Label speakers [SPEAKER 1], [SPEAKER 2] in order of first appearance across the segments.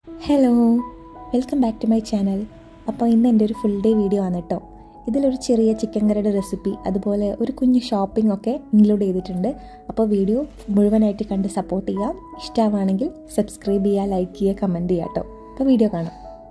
[SPEAKER 1] hello welcome back to my channel അപ്പോൾ ഇന്ന് എൻ്റെ ഒരു ഫുൾ ഡേ വീഡിയോ ആണ് കേട്ടോ ഇതിലൊരു ചെറിയ ചിക്കൻ കറിയുടെ റെസിപ്പി അതുപോലെ ഒരു കുഞ്ഞ് ഷോപ്പിംഗ് ഒക്കെ ഇൻക്ലൂഡ് ചെയ്തിട്ടുണ്ട് അപ്പോൾ വീഡിയോ മുഴുവനായിട്ട് കണ്ട് സപ്പോർട്ട് ചെയ്യുക ഇഷ്ടമാണെങ്കിൽ സബ്സ്ക്രൈബ് ചെയ്യുക ലൈക്ക് ചെയ്യുക കമൻറ്റ് ചെയ്യുക കേട്ടോ അപ്പോൾ വീഡിയോ കാണാം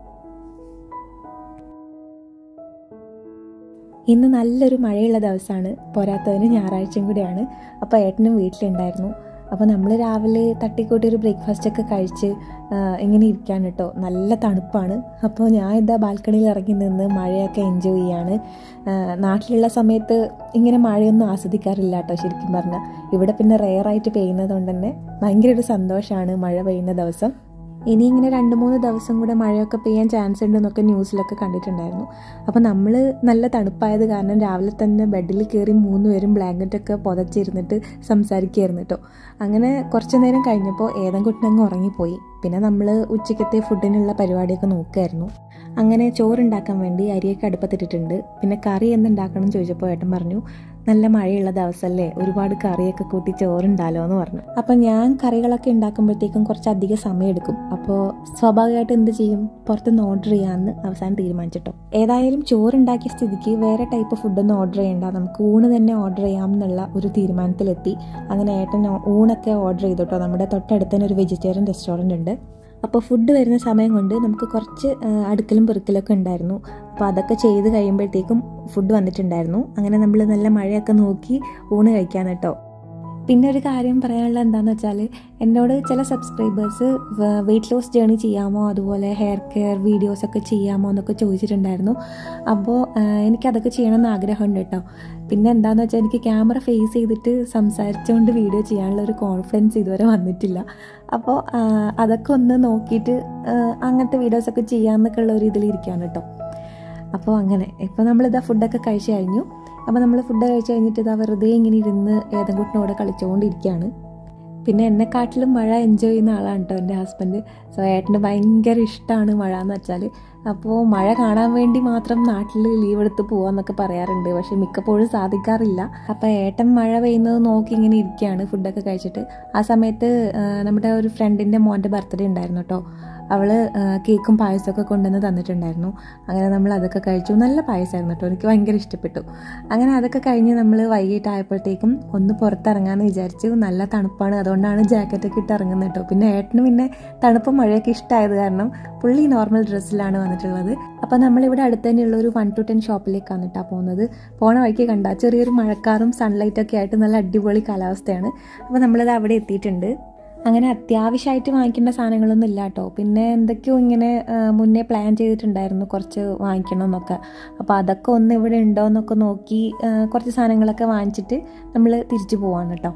[SPEAKER 1] ഇന്ന് നല്ലൊരു മഴയുള്ള ദിവസമാണ് പോരാത്തതിന് ഞായറാഴ്ചയും കൂടിയാണ് അപ്പോൾ ഏട്ടനും വീട്ടിലുണ്ടായിരുന്നു അപ്പോൾ നമ്മൾ രാവിലെ തട്ടിക്കൂട്ടി ഒരു ബ്രേക്ക്ഫാസ്റ്റ് ഒക്കെ കഴിച്ച് ഇങ്ങനെ ഇരിക്കാൻ കേട്ടോ നല്ല തണുപ്പാണ് അപ്പോൾ ഞാൻ ഇതാ ബാൽക്കണിയിൽ ഇറങ്ങി നിന്ന് മഴയൊക്കെ എൻജോയ് ചെയ്യാണ് നാട്ടിലുള്ള സമയത്ത് ഇങ്ങനെ മഴയൊന്നും ആസ്വദിക്കാറില്ല കേട്ടോ ശരിക്കും പറഞ്ഞാൽ ഇവിടെ പിന്നെ റെയറായിട്ട് പെയ്യുന്നത് കൊണ്ട് തന്നെ ഭയങ്കര ഒരു സന്തോഷമാണ് മഴ പെയ്യുന്ന ദിവസം ഇനി ഇങ്ങനെ രണ്ട് മൂന്ന് ദിവസം കൂടെ മഴയൊക്കെ പെയ്യാൻ ചാൻസ് ഉണ്ടെന്നൊക്കെ ന്യൂസിലൊക്കെ കണ്ടിട്ടുണ്ടായിരുന്നു അപ്പോൾ നമ്മൾ നല്ല തണുപ്പായത് കാരണം രാവിലെ തന്നെ ബെഡിൽ കയറി മൂന്ന് പേരും ബ്ലാങ്കറ്റൊക്കെ പുതച്ചിരുന്നിട്ട് സംസാരിക്കുകയായിരുന്നു കേട്ടോ അങ്ങനെ കുറച്ച് നേരം കഴിഞ്ഞപ്പോൾ ഏതെങ്കിലും ഉറങ്ങിപ്പോയി പിന്നെ നമ്മൾ ഉച്ചക്കത്തെ ഫുഡിനുള്ള പരിപാടിയൊക്കെ നോക്കുമായിരുന്നു അങ്ങനെ ചോറുണ്ടാക്കാൻ വേണ്ടി അരിയൊക്കെ അടുപ്പത്തിട്ടിട്ടുണ്ട് പിന്നെ കറി എന്തുണ്ടാക്കണം ചോദിച്ചപ്പോൾ ഏട്ടൻ പറഞ്ഞു നല്ല മഴയുള്ള ദിവസമല്ലേ ഒരുപാട് കറിയൊക്കെ കൂട്ടി ചോറുണ്ടാലോ എന്ന് പറഞ്ഞു അപ്പം ഞാൻ കറികളൊക്കെ ഉണ്ടാക്കുമ്പോഴത്തേക്കും കുറച്ച് അധികം സമയം എടുക്കും അപ്പോൾ സ്വാഭാവികമായിട്ട് എന്ത് ചെയ്യും പുറത്തുനിന്ന് ഓർഡർ ചെയ്യാമെന്ന് അവസാനം തീരുമാനിച്ചിട്ടോ ഏതായാലും ചോറുണ്ടാക്കിയ സ്ഥിതിക്ക് വേറെ ടൈപ്പ് ഫുഡൊന്നും ഓർഡർ ചെയ്യണ്ട നമുക്ക് ഊണ് തന്നെ ഓർഡർ ചെയ്യാം എന്നുള്ള ഒരു തീരുമാനത്തിലെത്തി അങ്ങനെ ഏട്ടൻ ഊണൊക്കെ ഓർഡർ ചെയ്തോട്ടോ നമ്മുടെ തൊട്ടടുത്ത് തന്നെ ഒരു വെജിറ്റേറിയൻ റെസ്റ്റോറൻറ്റ് ഉണ്ട് അപ്പോൾ ഫുഡ് വരുന്ന സമയം കൊണ്ട് നമുക്ക് കുറച്ച് അടുക്കലും പെറുക്കലൊക്കെ ഉണ്ടായിരുന്നു അപ്പോൾ അതൊക്കെ ചെയ്ത് കഴിയുമ്പോഴത്തേക്കും ഫുഡ് വന്നിട്ടുണ്ടായിരുന്നു അങ്ങനെ നമ്മൾ നല്ല മഴയൊക്കെ നോക്കി ഊണ് കഴിക്കാൻ കേട്ടോ പിന്നെ ഒരു കാര്യം പറയാനുള്ള എന്താണെന്ന് വെച്ചാൽ എന്നോട് ചില സബ്സ്ക്രൈബേഴ്സ് വെയിറ്റ് ലോസ് ജേണി ചെയ്യാമോ അതുപോലെ ഹെയർ കെയർ വീഡിയോസൊക്കെ ചെയ്യാമോ എന്നൊക്കെ ചോദിച്ചിട്ടുണ്ടായിരുന്നു അപ്പോൾ എനിക്കതൊക്കെ ചെയ്യണമെന്ന് ആഗ്രഹമുണ്ട് കേട്ടോ പിന്നെ എന്താണെന്ന് വെച്ചാൽ എനിക്ക് ക്യാമറ ഫേസ് ചെയ്തിട്ട് സംസാരിച്ചുകൊണ്ട് വീഡിയോ ചെയ്യാനുള്ള ഒരു കോൺഫിഡൻസ് ഇതുവരെ വന്നിട്ടില്ല അപ്പോൾ അതൊക്കെ ഒന്ന് നോക്കിയിട്ട് അങ്ങനത്തെ വീഡിയോസൊക്കെ ചെയ്യാമെന്നൊക്കെ ഉള്ള ഒരു ഇതിലിരിക്കുകയാണ് കേട്ടോ അപ്പോൾ അങ്ങനെ ഇപ്പോൾ നമ്മളിതാ ഫുഡൊക്കെ കഴിച്ച് കഴിഞ്ഞു അപ്പോൾ നമ്മൾ ഫുഡ് കഴിച്ച് കഴിഞ്ഞിട്ട് ഇതാ വെറുതെ ഇങ്ങനെ ഇരുന്ന് ഏതെങ്കുട്ടിനോട് കളിച്ചുകൊണ്ടിരിക്കുകയാണ് പിന്നെ എന്നെക്കാട്ടിലും മഴ എൻജോയ് ചെയ്യുന്ന ആളാണ് കേട്ടോ എൻ്റെ ഹസ്ബൻഡ് സോ ഏട്ടന് ഭയങ്കര ഇഷ്ടമാണ് മഴ എന്ന് വെച്ചാൽ അപ്പോൾ മഴ കാണാൻ വേണ്ടി മാത്രം നാട്ടിൽ ലീവ് എടുത്ത് പോകാമെന്നൊക്കെ പറയാറുണ്ട് പക്ഷെ മിക്കപ്പോഴും സാധിക്കാറില്ല അപ്പോൾ ഏട്ടൻ മഴ പെയ്യുന്നത് നോക്കി ഇങ്ങനെ ഇരിക്കുകയാണ് ഫുഡൊക്കെ കഴിച്ചിട്ട് ആ സമയത്ത് നമ്മുടെ ഒരു ഫ്രണ്ടിൻ്റെ മോൻ്റെ ബർത്ത്ഡേ ഉണ്ടായിരുന്നു കേട്ടോ അവൾ കേക്കും പായസമൊക്കെ കൊണ്ടുവന്ന് തന്നിട്ടുണ്ടായിരുന്നു അങ്ങനെ നമ്മൾ അതൊക്കെ കഴിച്ചു നല്ല പായസമായിരുന്നു കേട്ടോ എനിക്ക് ഭയങ്കര ഇഷ്ടപ്പെട്ടു അങ്ങനെ അതൊക്കെ കഴിഞ്ഞ് നമ്മൾ വൈകിട്ടായപ്പോഴത്തേക്കും ഒന്ന് പുറത്തിറങ്ങാമെന്ന് വിചാരിച്ചു നല്ല തണുപ്പാണ് അതുകൊണ്ടാണ് ജാക്കറ്റൊക്കെ ഇട്ട് ഇറങ്ങുന്നത് കേട്ടോ പിന്നെ ഏട്ടന് പിന്നെ തണുപ്പും മഴയൊക്കെ ഇഷ്ടമായത് കാരണം പുള്ളി നോർമൽ ഡ്രസ്സിലാണ് വന്നിട്ടുള്ളത് അപ്പോൾ നമ്മളിവിടെ അടുത്ത് തന്നെയുള്ള ഒരു വൺ ടു ടെൻ ഷോപ്പിലേക്കാണ് കേട്ടോ പോകുന്നത് പോണ വഴിക്ക് കണ്ട ചെറിയൊരു മഴക്കാറും സൺലൈറ്റൊക്കെ ആയിട്ട് നല്ല അടിപൊളി കാലാവസ്ഥയാണ് അപ്പോൾ നമ്മളിത് അവിടെ എത്തിയിട്ടുണ്ട് അങ്ങനെ അത്യാവശ്യമായിട്ട് വാങ്ങിക്കേണ്ട സാധനങ്ങളൊന്നും ഇല്ല കേട്ടോ പിന്നെ എന്തൊക്കെയോ ഇങ്ങനെ മുന്നേ പ്ലാൻ ചെയ്തിട്ടുണ്ടായിരുന്നു കുറച്ച് വാങ്ങിക്കണം എന്നൊക്കെ അപ്പോൾ അതൊക്കെ ഒന്ന് ഇവിടെ ഉണ്ടോ എന്നൊക്കെ നോക്കി കുറച്ച് സാധനങ്ങളൊക്കെ വാങ്ങിച്ചിട്ട് നമ്മൾ തിരിച്ചു പോവാണ് കേട്ടോ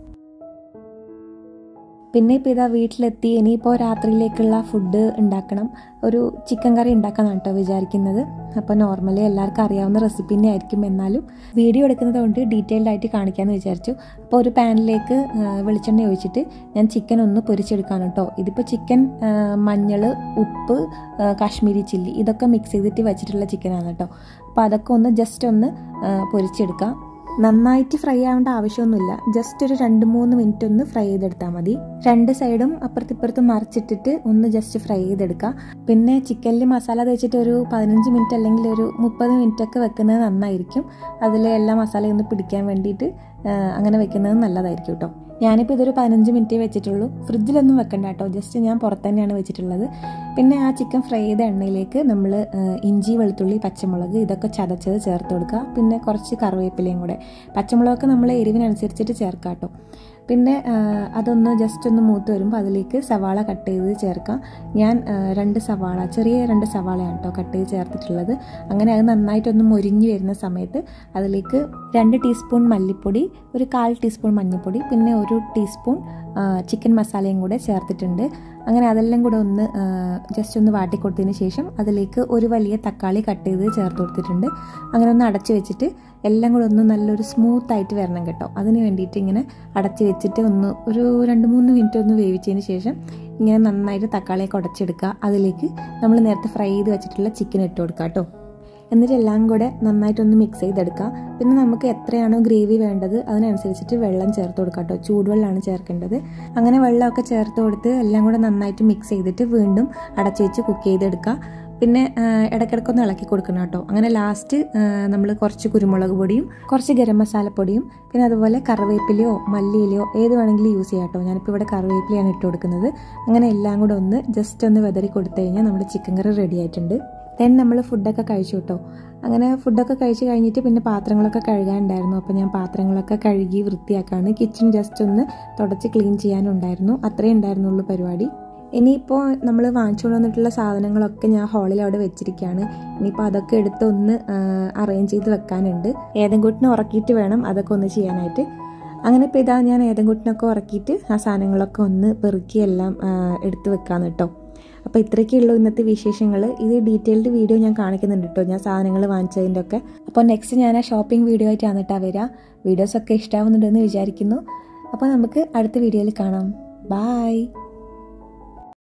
[SPEAKER 1] പിന്നെ ഇപ്പോൾ ഇതാ വീട്ടിലെത്തി ഇനിയിപ്പോൾ രാത്രിയിലേക്കുള്ള ഫുഡ് ഉണ്ടാക്കണം ഒരു ചിക്കൻ കറി ഉണ്ടാക്കാനാണ് കേട്ടോ വിചാരിക്കുന്നത് അപ്പോൾ നോർമലി എല്ലാവർക്കും അറിയാവുന്ന റെസിപ്പി തന്നെ ആയിരിക്കും എന്നാലും വീഡിയോ എടുക്കുന്നത് കൊണ്ട് ഡീറ്റെയിൽഡ് ആയിട്ട് കാണിക്കാമെന്ന് വിചാരിച്ചു അപ്പോൾ ഒരു പാനിലേക്ക് വെളിച്ചെണ്ണ ഒഴിച്ചിട്ട് ഞാൻ ചിക്കൻ ഒന്ന് പൊരിച്ചെടുക്കാണ് കേട്ടോ ഇതിപ്പോൾ ചിക്കൻ മഞ്ഞൾ ഉപ്പ് കാശ്മീരി ചില്ലി ഇതൊക്കെ മിക്സ് ചെയ്തിട്ട് വെച്ചിട്ടുള്ള ചിക്കനാണ് കേട്ടോ അപ്പോൾ അതൊക്കെ ഒന്ന് ജസ്റ്റ് ഒന്ന് പൊരിച്ചെടുക്കാം നന്നായിട്ട് ഫ്രൈ ആവേണ്ട ആവശ്യമൊന്നുമില്ല ജസ്റ്റ് ഒരു രണ്ട് മൂന്ന് മിനിറ്റ് ഒന്ന് ഫ്രൈ ചെയ്തെടുത്താൽ മതി രണ്ട് സൈഡും അപ്പുറത്തിപ്പുറത്തും മറിച്ചിട്ടിട്ട് ഒന്ന് ജസ്റ്റ് ഫ്രൈ ചെയ്തെടുക്കുക പിന്നെ ചിക്കനിൽ മസാല തേച്ചിട്ട് ഒരു പതിനഞ്ച് മിനിറ്റ് അല്ലെങ്കിൽ ഒരു മുപ്പത് മിനിറ്റ് ഒക്കെ വെക്കുന്നത് നന്നായിരിക്കും അതിൽ എല്ലാ മസാലയും ഒന്ന് പിടിക്കാൻ വേണ്ടിയിട്ട് അങ്ങനെ വെക്കുന്നത് നല്ലതായിരിക്കും കേട്ടോ ഞാനിപ്പോൾ ഇതൊരു പതിനഞ്ച് മിനിറ്റ് വെച്ചിട്ടുള്ളൂ ഫ്രിഡ്ജിലൊന്നും വെക്കണ്ട കേട്ടോ ജസ്റ്റ് ഞാൻ പുറത്ത് തന്നെയാണ് വെച്ചിട്ടുള്ളത് പിന്നെ ആ ചിക്കൻ ഫ്രൈ ചെയ്ത എണ്ണയിലേക്ക് നമ്മൾ ഇഞ്ചി വെളുത്തുള്ളി പച്ചമുളക് ഇതൊക്കെ ചതച്ചത് ചേർത്ത് കൊടുക്കുക പിന്നെ കുറച്ച് കറിവേപ്പിലയും കൂടെ പച്ചമുളകൊക്കെ നമ്മൾ എരിവിനനുസരിച്ചിട്ട് ചേർക്കാം കേട്ടോ പിന്നെ അതൊന്ന് ജസ്റ്റ് ഒന്ന് മൂത്ത് വരുമ്പോൾ അതിലേക്ക് സവാള കട്ട് ചെയ്ത് ചേർക്കാം ഞാൻ രണ്ട് സവാള ചെറിയ രണ്ട് സവാളയാണ് കേട്ടോ കട്ട് ചെയ്ത് ചേർത്തിട്ടുള്ളത് അങ്ങനെ അത് നന്നായിട്ടൊന്ന് മൊരിഞ്ഞ് വരുന്ന സമയത്ത് അതിലേക്ക് രണ്ട് ടീസ്പൂൺ മല്ലിപ്പൊടി ഒരു കാൽ ടീസ്പൂൺ മഞ്ഞൾപ്പൊടി പിന്നെ ഒരു ടീസ്പൂൺ ചിക്കൻ മസാലയും കൂടെ ചേർത്തിട്ടുണ്ട് അങ്ങനെ അതെല്ലാം കൂടെ ഒന്ന് ജസ്റ്റ് ഒന്ന് വാട്ടിക്കൊടുത്തതിന് ശേഷം അതിലേക്ക് ഒരു വലിയ തക്കാളി കട്ട് ചെയ്ത് ചേർത്ത് കൊടുത്തിട്ടുണ്ട് അങ്ങനെ ഒന്ന് അടച്ചു വെച്ചിട്ട് എല്ലാം കൂടെ ഒന്ന് നല്ലൊരു സ്മൂത്ത് ആയിട്ട് വരണം കേട്ടോ അതിന് വേണ്ടിയിട്ട് ഇങ്ങനെ അടച്ചു വെച്ചിട്ട് ഒന്ന് ഒരു രണ്ട് മൂന്ന് മിനിറ്റ് ഒന്ന് വേവിച്ചതിന് ശേഷം ഇങ്ങനെ നന്നായിട്ട് തക്കാളിയൊക്കെ ഉടച്ചെടുക്കുക അതിലേക്ക് നമ്മൾ നേരത്തെ ഫ്രൈ ചെയ്ത് വെച്ചിട്ടുള്ള ചിക്കൻ ഇട്ട് കൊടുക്കുക കേട്ടോ എന്നിട്ട് എല്ലാം കൂടെ നന്നായിട്ടൊന്ന് മിക്സ് ചെയ്തെടുക്കാം പിന്നെ നമുക്ക് എത്രയാണോ ഗ്രേവി വേണ്ടത് അതിനനുസരിച്ചിട്ട് വെള്ളം ചേർത്ത് കൊടുക്കാം കേട്ടോ ചൂടുവെള്ളമാണ് ചേർക്കേണ്ടത് അങ്ങനെ വെള്ളമൊക്കെ ചേർത്ത് കൊടുത്ത് എല്ലാം കൂടെ നന്നായിട്ട് മിക്സ് ചെയ്തിട്ട് വീണ്ടും അടച്ചു വെച്ച് കുക്ക് ചെയ്തെടുക്കുക പിന്നെ ഇടയ്ക്കിടയ്ക്കൊന്ന് ഇളക്കി കൊടുക്കണം കേട്ടോ അങ്ങനെ ലാസ്റ്റ് നമ്മൾ കുറച്ച് കുരുമുളക് പൊടിയും കുറച്ച് ഗരം മസാലപ്പൊടിയും പിന്നെ അതുപോലെ കറിവേപ്പിലയോ മല്ലിയിലയോ ഏത് വേണമെങ്കിലും യൂസ് ചെയ്യാം കേട്ടോ ഞാനിപ്പോൾ ഇവിടെ കറിവേപ്പിലയാണ് ഇട്ട് കൊടുക്കുന്നത് അങ്ങനെ എല്ലാം കൂടെ ഒന്ന് ജസ്റ്റ് ഒന്ന് വെതറി കൊടുത്തു കഴിഞ്ഞാൽ നമ്മുടെ ചിക്കൻ കറി റെഡി ആയിട്ടുണ്ട് ദെൻ നമ്മൾ ഫുഡൊക്കെ കഴിച്ചു കേട്ടോ അങ്ങനെ ഫുഡൊക്കെ കഴിച്ച് കഴിഞ്ഞിട്ട് പിന്നെ പാത്രങ്ങളൊക്കെ കഴുകാനുണ്ടായിരുന്നു അപ്പോൾ ഞാൻ പാത്രങ്ങളൊക്കെ കഴുകി വൃത്തിയാക്കാണ് കിച്ചൺ ജസ്റ്റ് ഒന്ന് തുടച്ച് ക്ലീൻ ചെയ്യാനുണ്ടായിരുന്നു അത്രേ ഉണ്ടായിരുന്നുള്ളൂ പരിപാടി ഇനിയിപ്പോൾ നമ്മൾ വാങ്ങിച്ചുകൊണ്ട് വന്നിട്ടുള്ള സാധനങ്ങളൊക്കെ ഞാൻ ഹാളിൽ അവിടെ വെച്ചിരിക്കുകയാണ് ഇനിയിപ്പോൾ അതൊക്കെ എടുത്ത് ഒന്ന് അറേഞ്ച് ചെയ്ത് വെക്കാനുണ്ട് ഏതെങ്കുട്ടിനെ ഉറക്കിയിട്ട് വേണം അതൊക്കെ ഒന്ന് ചെയ്യാനായിട്ട് അങ്ങനെ ഇപ്പോൾ ഇതാ ഞാൻ ഏതെങ്കുട്ടിനൊക്കെ ഉറക്കിയിട്ട് ആ സാധനങ്ങളൊക്കെ ഒന്ന് പെറുക്കി എല്ലാം എടുത്ത് വെക്കാന്ന് കേട്ടോ അപ്പോൾ ഇത്രയൊക്കെയുള്ളൂ ഇന്നത്തെ വിശേഷങ്ങൾ ഇത് ഡീറ്റെയിൽഡ് വീഡിയോ ഞാൻ കാണിക്കുന്നുണ്ട് കേട്ടോ ഞാൻ സാധനങ്ങൾ വാങ്ങിച്ചതിൻ്റെ ഒക്കെ അപ്പോൾ നെക്സ്റ്റ് ഞാൻ ആ ഷോപ്പിംഗ് വീഡിയോ ആയിട്ടാണ് കേട്ടോ വരിക വീഡിയോസൊക്കെ ഇഷ്ടമാവുന്നുണ്ടെന്ന് വിചാരിക്കുന്നു അപ്പോൾ നമുക്ക് അടുത്ത വീഡിയോയിൽ കാണാം ബായ്